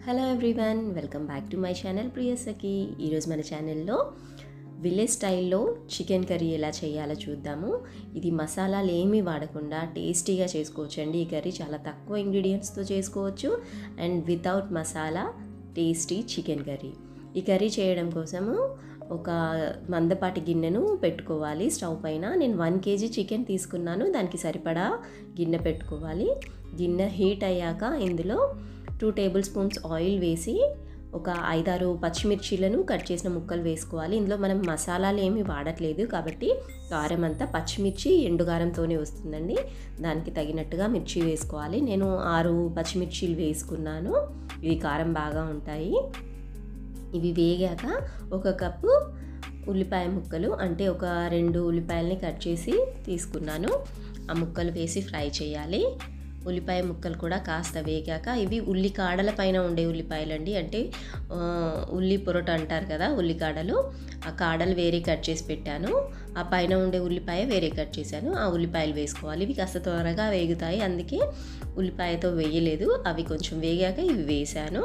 hello everyone welcome back to my channel Priyasakhi ఈరోజు మన ఛానల్లో విలేజ్ స్టైల్లో చికెన్ కర్రీ ఎలా చేయాలో చూద్దాము ఇది మసాలాలు ఏమీ వాడకుండా టేస్టీగా చేసుకోవచ్చు అండి ఈ కర్రీ చాలా తక్కువ ఇంగ్రీడియంట్స్తో చేసుకోవచ్చు and without masala tasty chicken curry ఈ కర్రీ చేయడం కోసము ఒక మందపాటి గిన్నెను పెట్టుకోవాలి స్టవ్ పైన నేను వన్ కేజీ చికెన్ తీసుకున్నాను దానికి సరిపడా గిన్నె పెట్టుకోవాలి గిన్నె హీట్ అయ్యాక ఇందులో టూ టేబుల్ స్పూన్స్ ఆయిల్ వేసి ఒక ఐదారు పచ్చిమిర్చీలను కట్ చేసిన ముక్కలు వేసుకోవాలి ఇందులో మనం మసాలాలు ఏమీ వాడట్లేదు కాబట్టి కారం అంతా పచ్చిమిర్చి ఎండుగారంతోనే వస్తుందండి దానికి తగినట్టుగా మిర్చి వేసుకోవాలి నేను ఆరు పచ్చిమిర్చీలు వేసుకున్నాను ఇవి కారం బాగా ఉంటాయి ఇవి వేగాక ఒక కప్పు ఉల్లిపాయ ముక్కలు అంటే ఒక రెండు ఉల్లిపాయలని కట్ చేసి తీసుకున్నాను ఆ ముక్కలు వేసి ఫ్రై చేయాలి ఉల్లిపాయ ముక్కలు కూడా కాస్త వేగాక ఇవి ఉల్లి కాడల పైన ఉండే ఉల్లిపాయలండి అంటే ఆ, ఉల్లి పొరట అంటారు కదా ఉల్లికాడలు ఆ కాడలు వేరే కట్ చేసి పెట్టాను ఆ పైన ఉండే ఉల్లిపాయ వేరే కట్ చేశాను ఆ ఉల్లిపాయలు వేసుకోవాలి ఇవి కాస్త త్వరగా వేగుతాయి అందుకే ఉల్లిపాయతో వేయలేదు అవి కొంచెం వేగాక ఇవి వేసాను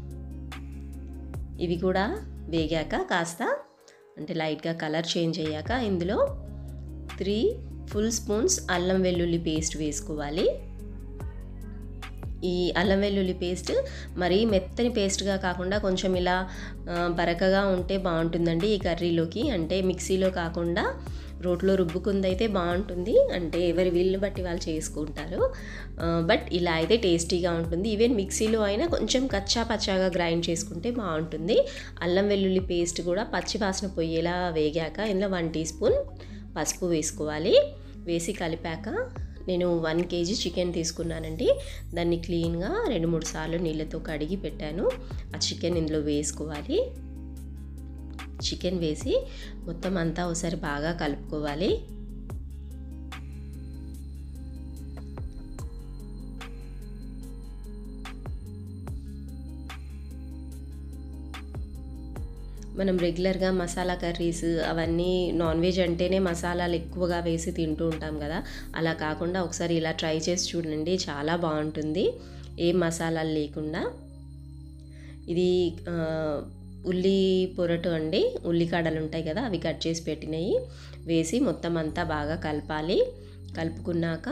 ఇవి కూడా వేగాక కాస్త అంటే లైట్గా కలర్ చేంజ్ అయ్యాక ఇందులో త్రీ ఫుల్ స్పూన్స్ అల్లం వెల్లుల్లి పేస్ట్ వేసుకోవాలి ఈ అల్లం వెల్లుల్లి పేస్ట్ మరీ మెత్తని పేస్ట్గా కాకుండా కొంచెం ఇలా ఆ, బరకగా ఉంటే బాగుంటుందండి ఈ కర్రీలోకి అంటే మిక్సీలో కాకుండా రోట్లో రుబ్బుకుందైతే బాగుంటుంది అంటే ఎవరి వీళ్ళు బట్టి వాళ్ళు చేసుకుంటారు ఆ, బట్ ఇలా అయితే టేస్టీగా ఉంటుంది ఈవెన్ మిక్సీలో అయినా కొంచెం కచ్చా పచ్చాగా గ్రైండ్ చేసుకుంటే బాగుంటుంది అల్లం వెల్లుల్లి పేస్ట్ కూడా పచ్చి వాసన పొయ్యేలా వేగాక ఇందులో వన్ టీ స్పూన్ పసుపు వేసుకోవాలి వేసి కలిపాక నేను వన్ కేజీ చికెన్ తీసుకున్నానండి దాన్ని క్లీన్గా రెండు మూడు సార్లు నీళ్ళతో కడిగి పెట్టాను ఆ చికెన్ ఇందులో వేసుకోవాలి చికెన్ వేసి మొత్తం అంతా ఒకసారి బాగా కలుపుకోవాలి మనం రెగ్యులర్గా మసాలా కర్రీస్ అవన్నీ నాన్ వెజ్ అంటేనే మసాలాలు ఎక్కువగా వేసి తింటూ ఉంటాం కదా అలా కాకుండా ఒకసారి ఇలా ట్రై చేసి చూడండి చాలా బాగుంటుంది ఏ మసాలాలు లేకుండా ఇది ఆ, ఉల్లి పొరటు అండి ఉల్లికాడలు ఉంటాయి కదా అవి కట్ చేసి పెట్టినవి వేసి మొత్తం అంతా బాగా కలపాలి కలుపుకున్నాక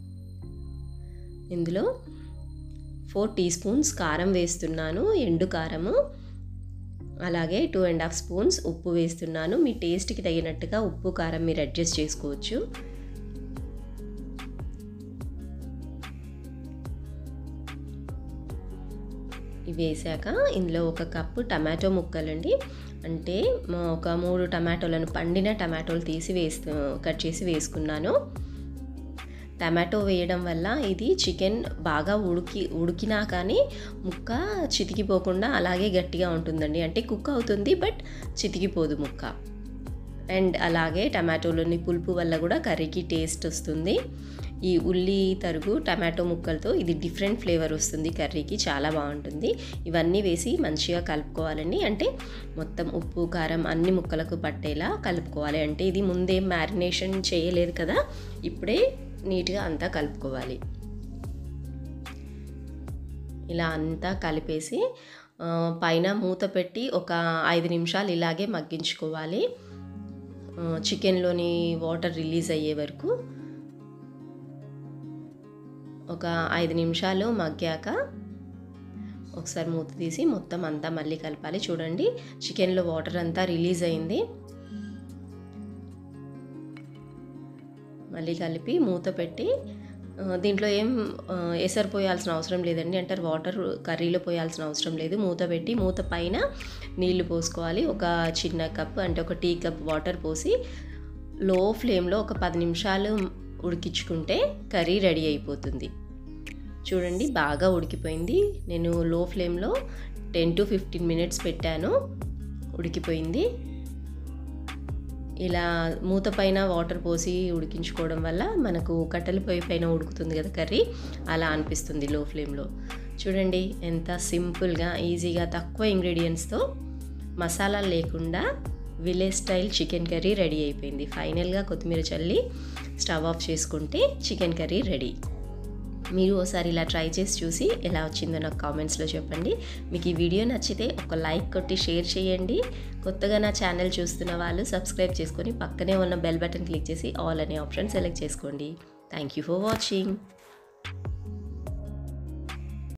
ఇందులో ఫోర్ టీ స్పూన్స్ కారం వేస్తున్నాను ఎండు కారము అలాగే టూ అండ్ హాఫ్ స్పూన్స్ ఉప్పు వేస్తున్నాను మీ టేస్ట్కి తగినట్టుగా ఉప్పు కారం మీరు అడ్జస్ట్ చేసుకోవచ్చు ఇవి వేసాక ఇందులో ఒక కప్పు టమాటో ముక్కలండి అంటే మా ఒక మూడు టమాటోలను పండిన టమాటోలు తీసి వేస్తూ కట్ చేసి వేసుకున్నాను టమాటో వేయడం వల్ల ఇది చికెన్ బాగా ఉడికి ఉడికినా కానీ ముక్క చితికిపోకుండా అలాగే గట్టిగా ఉంటుందండి అంటే కుక్ అవుతుంది బట్ చితికిపోదు ముక్క అండ్ అలాగే టమాటోలోని పులుపు వల్ల కూడా కర్రీకి టేస్ట్ వస్తుంది ఈ ఉల్లి తరుగు టమాటో ముక్కలతో ఇది డిఫరెంట్ ఫ్లేవర్ వస్తుంది కర్రీకి చాలా బాగుంటుంది ఇవన్నీ వేసి మంచిగా కలుపుకోవాలండి అంటే మొత్తం ఉప్పు కారం అన్ని ముక్కలకు పట్టేలా కలుపుకోవాలి అంటే ఇది ముందే మ్యారినేషన్ చేయలేదు కదా ఇప్పుడే నీట్గా అంతా కలుపుకోవాలి ఇలా అంతా కలిపేసి ఆ, పైన మూత పెట్టి ఒక ఐదు నిమిషాలు ఇలాగే మగ్గించుకోవాలి ఆ, చికెన్లోని వాటర్ రిలీజ్ అయ్యే వరకు ఒక ఐదు నిమిషాలు మగ్గాక ఒకసారి మూత తీసి మొత్తం అంతా మళ్ళీ కలపాలి చూడండి చికెన్లో వాటర్ అంతా రిలీజ్ అయింది మళ్ళీ కలిపి మూత పెట్టి ఆ, దీంట్లో ఏం ఆ, ఎసరు పోయాల్సిన అవసరం లేదండి అంటే వాటర్ కర్రీలో పోయాల్సిన అవసరం లేదు మూత పెట్టి మూత పైన నీళ్లు పోసుకోవాలి ఒక చిన్న కప్ అంటే ఒక టీ కప్ వాటర్ పోసి లో ఫ్లేమ్లో ఒక పది నిమిషాలు ఉడికించుకుంటే కర్రీ రెడీ అయిపోతుంది చూడండి బాగా ఉడికిపోయింది నేను లో ఫ్లేమ్లో టెన్ టు ఫిఫ్టీన్ మినిట్స్ పెట్టాను ఉడికిపోయింది ఇలా మూత పైన వాటర్ పోసి ఉడికించుకోవడం వల్ల మనకు కట్టెల పొయ్యి పైన ఉడుకుతుంది కదా కర్రీ అలా అనిపిస్తుంది లో ఫ్లేమ్లో చూడండి ఎంత సింపుల్గా ఈజీగా తక్కువ ఇంగ్రీడియంట్స్తో మసాలా లేకుండా village style chicken curry ready అయిపోయింది ఫైనల్గా కొత్తిమీర చల్లి స్టవ్ ఆఫ్ చేసుకుంటే చికెన్ కర్రీ రెడీ మీరు ఒకసారి ఇలా ట్రై చేసి చూసి ఎలా వచ్చిందో నాకు కామెంట్స్లో చెప్పండి మీకు ఈ వీడియో నచ్చితే ఒక లైక్ కొట్టి షేర్ చేయండి కొత్తగా నా ఛానల్ చూస్తున్న వాళ్ళు సబ్స్క్రైబ్ చేసుకొని పక్కనే ఉన్న బెల్ బటన్ క్లిక్ చేసి ఆల్ అనే ఆప్షన్ సెలెక్ట్ చేసుకోండి థ్యాంక్ యూ ఫర్ వాచింగ్